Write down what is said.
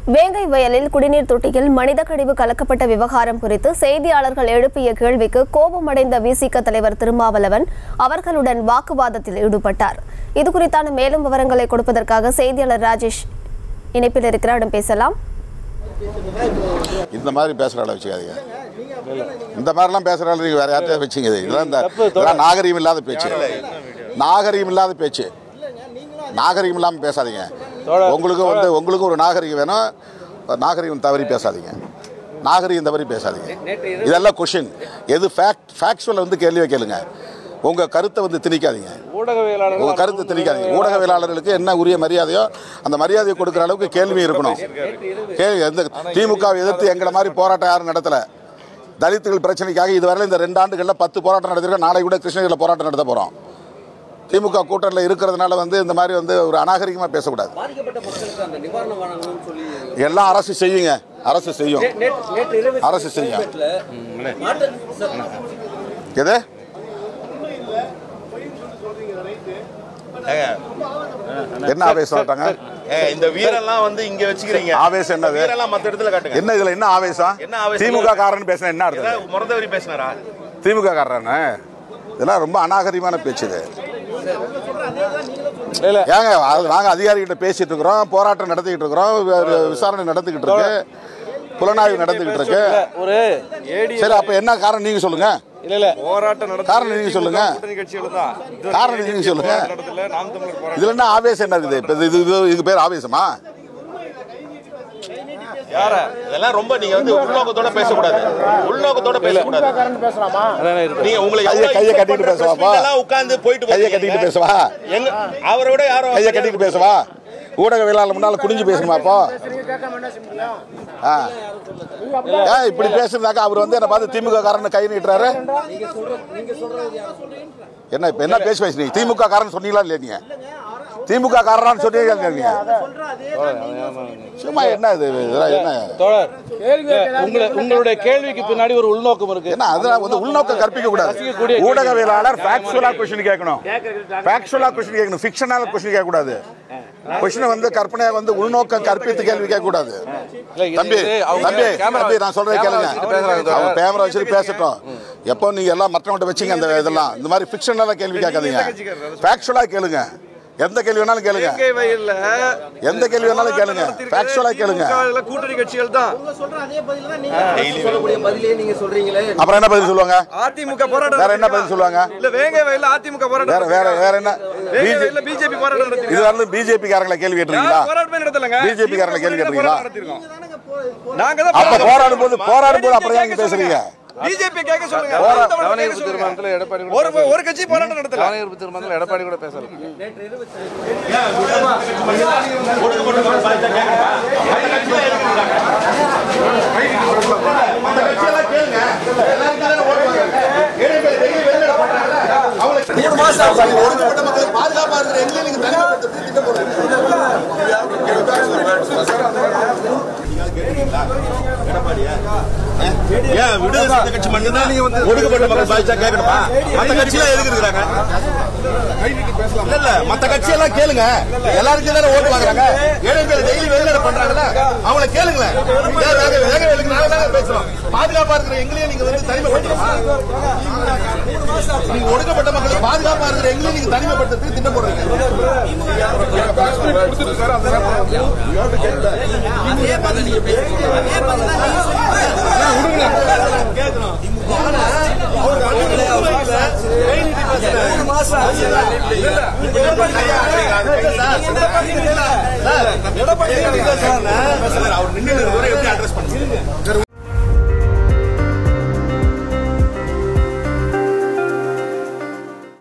வேங்கை வயலில் குடிநீர் தொட்டியில் மனித கழிவு கலக்கப்பட்ட விவகாரம் குறித்து செய்தியாளர்கள் எழுப்பிய கேள்விக்கு கோபமடைந்த விசிக தலைவர் திருமாவளவன் அவர்களுடன் வாக்குவாதத்தில் ஈடுபட்டார் இது குறித்தான மேலும் விவரங்களை கொடுப்பதற்காக செய்தியாளர் ராஜேஷ் இணைப்பில் இருக்கிறாரிடம் பேசலாம் இந்த மாதிரி பேசுகிற ஆளை வச்சுக்காதீங்க இந்த மாதிரிலாம் பேசுகிற ஆளை நீங்கள் வேற யார்கிட்ட வச்சுங்க இது இதெல்லாம் இந்த இதெல்லாம் நாகரீகம் இல்லாத பேச்சு நாகரீகம் இல்லாத பேச்சு நாகரீகம் இல்லாமல் பேசாதீங்க உங்களுக்கு வந்து உங்களுக்கு ஒரு நாகரீகம் வேணும் நாகரீகம் தவறி பேசாதீங்க நாகரீகம் தவறி பேசாதீங்க இதெல்லாம் கொஷின் எது ஃபேக்ட் ஃபேக்சுவல் வந்து கேள்வியை கேளுங்க உங்கள் கருத்தை வந்து திணிக்காதீங்க ஊடகவியலாளர்கள் உங்க கருத்து திணிக்காதீங்க ஊடகவியலாளர்களுக்கு என்ன உரிய மரியாதையோ அந்த மரியாதையை கொடுக்குற அளவுக்கு கேள்வி இருக்கணும் கேள்வி எந்த திமுகவை எதிர்த்து எங்களை மாதிரி போராட்டம் யாரும் நடத்தல தலித்துகள் பிரச்சனைக்காக இதுவரையில இந்த ரெண்டு ஆண்டுகளில் பத்து போராட்டம் நடத்திருக்கோம் நாளை கூட கிருஷ்ணகிரியில் போராட்டம் நடத்த போகிறோம் திமுக கூட்டணியில் இருக்கிறதுனால வந்து இந்த மாதிரி வந்து ஒரு அநாகரிகமாக பேசக்கூடாது பாதிக்கப்பட்ட மக்களுக்கு அந்த நிவாரணம் வழங்கணும்னு சொல்லி எல்லாம் அரசு செய்யுங்க அரசு செய்யும் நேற்று நேற்று இரவு அரசு செய்யும் மாட்டு எது என்ன ஆவேசம் சொல்லிட்டாங்க ஏங்க, இந்த வீரெல்லாம் வந்து இங்க வச்சுக்கிறீங்க ஆவேசம் என்னது? வீரெல்லாம் மத்த இடத்துல காட்டுங்க என்ன இதுல என்ன ஆவேசம் என்ன ஆவேசம்? திமுக காரன் பேசின என்ன அர்த்தம் ஏதாவது முறந்தவரி பேசினாரா திமுக காரனே இதெல்லாம் ரொம்ப அநாகரிகமான பேச்சு இது இல்ல. ஏங்க அது நாங்க அதிகாரிகிட்ட பேசிட்டு இருக்கிறோம் போராட்டம் நடத்திக்கிட்டு இருக்கிறோம் வி- வி- விசாரணை நடந்துகிட்டு இருக்கு புலனாய்வு நடந்துகிட்டு இருக்கு ஒரு ஏடி சரி அப்ப என்ன காரணம் நீங்க சொல்லுங்க இல்ல இல்ல போராட்டம் நடத்த காரணம் நீங்க சொல்லுங்க கூட்டணி கட்சிகள் தான் இது காரணம் நீங்க சொல்லுங்க நடத்தல நாம் தமிழர் போராட்டம் இதுல என்ன ஆவேசம் என்ன இருக்குது இப்ப இது இது இதுக்கு பேர் ஆவேசமா யார இதெல்லாம் ரொம்ப நீங்க வந்து உள்நோக்கத்தோட பேசக்கூடாது உள்நோக்கத்தோட பேசக்கூடாது அதானே இருக்கு. நீங்க உங்களை கையை- எவ்வளவு கையை இன்சல்ட் கட்டிட்டு பண்ற பேசுவாப்பா. press meet எல்லாம் உட்கார்ந்து போயிட்டு கையை போறீங்க. கட்டிட்டு பேசவா எங்க அவரை விட யாரும் கையை கட்டிட்டு பேசவா ஊடகவியலாளர் முன்னால குனிஞ்சு பேசணுமா அப்போ ஆ. ஏன் இப்படி பேசுறதாக்க அவர் வந்து என்ன பார்த்து திமுக காரன் கை நீட்டுறாரு என்ன இப்ப என்ன பேசி பேசுனீங்க திமுக காரன் சொன்னீங்களா இல்லையா நீங்க திமுக காரனான்னு சொன்னீங்களா இல்லையா நீங்க சும்மா என்ன இது இதெல்லாம் என்ன தோழர் உங்களை உங்களுடைய கேள்விக்கு பின்னாடி ஒரு உள்நோக்கம் இருக்கு என்ன அதெல்லாம் வந்து உள்நோக்கம் கற்பிக்க கூடாது ஊடகவியலாளர் ஃபேக்சுவலா கொஸ்டின் கேட்கணும் ஃபேக்சுவலா கொஸ்டின் கேட்கணும் ஃபிக்ஷனால கொஸ்டின் கேட்க கூடாது கொஸ்டினை வந்து கற்பனையா வந்து உள்நோக்கம் கற்பித்து கேள்வி கேட்க கூடாது இல்ல, இது- தம்பி இது அவங்க தம்பி கேமரா தம்பி நான் சொல்றேன் கேமரா கேளுங்க வச்சுட்டு பேசுறாங்க அவங்க கேமரா வச்சுட்டு பேசட்டும் எப்போ நீங்க எல்லாம் மற்றவங்கள்ட்ட வச்சீங்க அந்த இதெல்லாம் இந்த மாதிரி ஃபிக்ஷனலா கேள்வி கேட்காதீங்க ஃபேக்சுவலா கேளுங்க எந்த கேள்வி வேணாலும் கேளுங்க இயற்கை வயல்ல எந்த கேள்வி வேணாலும் கேளுங்க ஃபேக்சுவலா கேளுங்க திமுக கூட்டணி கட்சிகள் தான் சொல்ற அதே பதில் தான் நீங்க சொல்லக்கூடிய பதிலே நீங்க சொல்றீங்களே அப்புறம் என்ன பதில் சொல்லுவாங்க அதிமுக போராட்டம் வேற என்ன பதில் சொல்லுவாங்க இல்ல வேங்கை வயல்ல அதிமுக போராட்டம் வேற வேற வேற என்ன வேங்கை பிஜே வயல்ல பிஜேபி போராட்டம் நடத்தி இது வந்து பிஜேபி காரங்களை கேள்வி கேட்டிருக்கீங்களா போராட்டமே நடத்தலங்க BJP காரங்களை கேள்வி கேட்டீங்களா? நாங்க தான் அப்ப போராடும் போது போராடும் போது அப்புறம் ஏன் இங்க பேசுறீங்க பிஜேபி கேட்க சொல்லுங்க போரா- நாம் தமிழர் கேட்க சொல்லுங்க. எடப்பாடி ஒரு ஒரு கட்சி போராட்டம் நடத்தல கவனஈர்ப்பு தீர்மானத்தில் எடப்பாடி கூட பேசல ஒடுக்கப்பட்ட மக்களுக்கு பாதுகாப்பா இருக்கிற எங்களையும் நீங்க தனிமைப்படுத்த திட்டம் போடுறீங்க ஏன் விடுதலை சிறுத்தை கட்சி மட்டும்தான் ஒடுக்கப்பட்ட மக்கள் பாதிச்சா கேட்கணுமா மத்த கட்சியெல்லாம் எதுக்கு இருக்கிறாங்க இல்ல இல்ல மத்த கட்சியெல்லாம் கேளுங்க எல்லாருக்கும் தானே ஓட்டு வாங்குறாங்க ஏழை பேர் டெய்லி வெளிநடை பண்றாங்கல்ல அவங்கள கேளுங்களேன் ஏன் வேக வேக வேலைக்கு நாங்க தானே பேசுறோம் பாதுகாப்பா இருக்கிற எங்களையும் நீங்க வந்து தனிமைப்படுத்தணுமா நீங்க ஒடுக்கப்பட்ட மக்களுக்கு பாதுகாப்பா இருக்கிற எங்களையும் நீங்க தனிமைப்படுத்துறதுக்கு திட்டம் போடுறீங்க அவர் நின்று